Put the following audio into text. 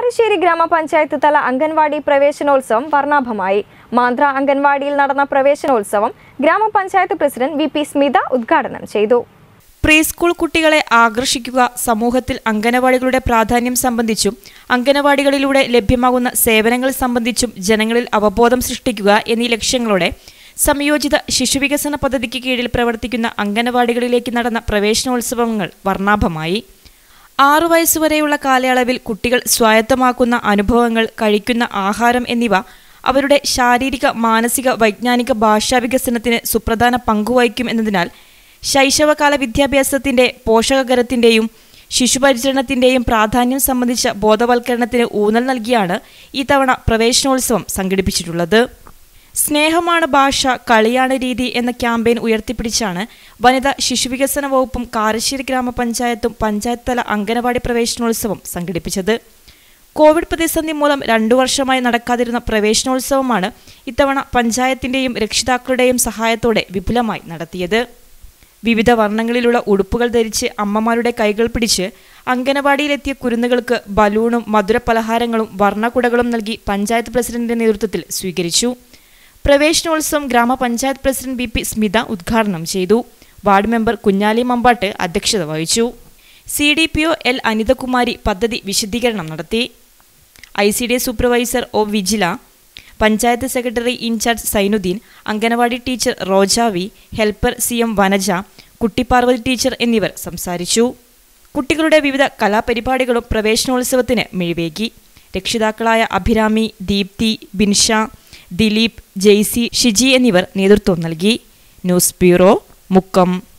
കാരശ്ശേരി ഗ്രാമപഞ്ചായത്ത് തല അംഗൻവാടി പ്രവേശനോത്സവം വർണ്ണാഭമായി മാന്ത്ര അംഗൻവാടിയിൽ നടന്ന പ്രവേശനോത്സവം ഗ്രാമപഞ്ചായത്ത് പ്രസിഡന്റ് വി പി സ്മിത ഉദ്ഘാടനം ചെയ്തു പ്രീ സ്കൂൾ കുട്ടികളെ ആകർഷിക്കുക സമൂഹത്തിൽ അംഗനവാടികളുടെ പ്രാധാന്യം സംബന്ധിച്ചും അംഗനവാടികളിലൂടെ ലഭ്യമാകുന്ന സേവനങ്ങൾ സംബന്ധിച്ചും ജനങ്ങളിൽ അവബോധം സൃഷ്ടിക്കുക എന്നീ ലക്ഷ്യങ്ങളോടെ സംയോജിത ശിശുവികസന പദ്ധതിക്ക് കീഴിൽ പ്രവർത്തിക്കുന്ന അംഗനവാടികളിലേക്ക് നടന്ന പ്രവേശനോത്സവങ്ങൾ വർണ്ണാഭമായി ആറു വയസ്സുവരെയുള്ള കാലയളവിൽ കുട്ടികൾ സ്വായത്തമാക്കുന്ന അനുഭവങ്ങൾ കഴിക്കുന്ന ആഹാരം എന്നിവ അവരുടെ ശാരീരിക മാനസിക വൈജ്ഞാനിക ഭാഷാ വികസനത്തിന് സുപ്രധാന പങ്കുവഹിക്കും എന്നതിനാൽ ശൈശവകാല വിദ്യാഭ്യാസത്തിന്റെ പോഷകകരത്തിന്റെയും ശിശുപരിചരണത്തിന്റെയും പ്രാധാന്യം സംബന്ധിച്ച ബോധവൽക്കരണത്തിന് ഊന്നൽ നൽകിയാണ് ഈ തവണ പ്രവേശനോത്സവം സംഘടിപ്പിച്ചിട്ടുള്ളത് സ്നേഹമാണ് ഭാഷ കളിയാണ് രീതി എന്ന ക്യാമ്പയിൻ ഉയർത്തിപ്പിടിച്ചാണ് വനിതാ ശിശുവികസന വകുപ്പും കാരശ്ശേരി ഗ്രാമപഞ്ചായത്തും പഞ്ചായത്ത് തല അംഗനവാടി പ്രവേശനോത്സവം സംഘടിപ്പിച്ചത് കോവിഡ് പ്രതിസന്ധി മൂലം രണ്ടു വർഷമായി നടക്കാതിരുന്ന പ്രവേശനോത്സവമാണ് ഇത്തവണ പഞ്ചായത്തിന്റെയും രക്ഷിതാക്കളുടെയും സഹായത്തോടെ വിപുലമായി നടത്തിയത് വിവിധ വർണ്ണങ്ങളിലുള്ള ഉടുപ്പുകൾ ധരിച്ച് അമ്മമാരുടെ കൈകൾ പിടിച്ച് അംഗനവാടിയിലെത്തിയ കുരുന്നുകൾക്ക് ബലൂണും മധുരപലഹാരങ്ങളും വർണ്ണക്കുടകളും നൽകി പഞ്ചായത്ത് പ്രസിഡന്റിന്റെ നേതൃത്വത്തിൽ സ്വീകരിച്ചു പ്രവേശനോത്സവം ഗ്രാമപഞ്ചായത്ത് പ്രസിഡന്റ് ബി പി സ്മിത ഉദ്ഘാടനം ചെയ്തു വാർഡ് മെമ്പർ കുഞ്ഞാലി മമ്പാട്ട് അധ്യക്ഷത വഹിച്ചു C D P O L Anithakumari പദ്ധതി വിശദീകരണം നടത്തി I C D supervisor O Vijila panchayat secretary incharge Sainuddin anganwadi teacher Rojavi helper C M Vanaja Kuttiparvathi teacher എന്നിവർ സംസാരിച്ചു കുട്ടികളുടെ വിവിധ കലാപരിപാടികളും പ്രവേശനോത്സവത്തിന് മിഴിവേകി രക്ഷിതാക്കളായ അഭിരാമി ദീപ്തി ബിൻഷ ദിലീപ് ജെയ്സി ഷിജി എന്നിവർ നേതൃത്വം നൽകി ന്യൂസ് ബ്യൂറോ മുക്കം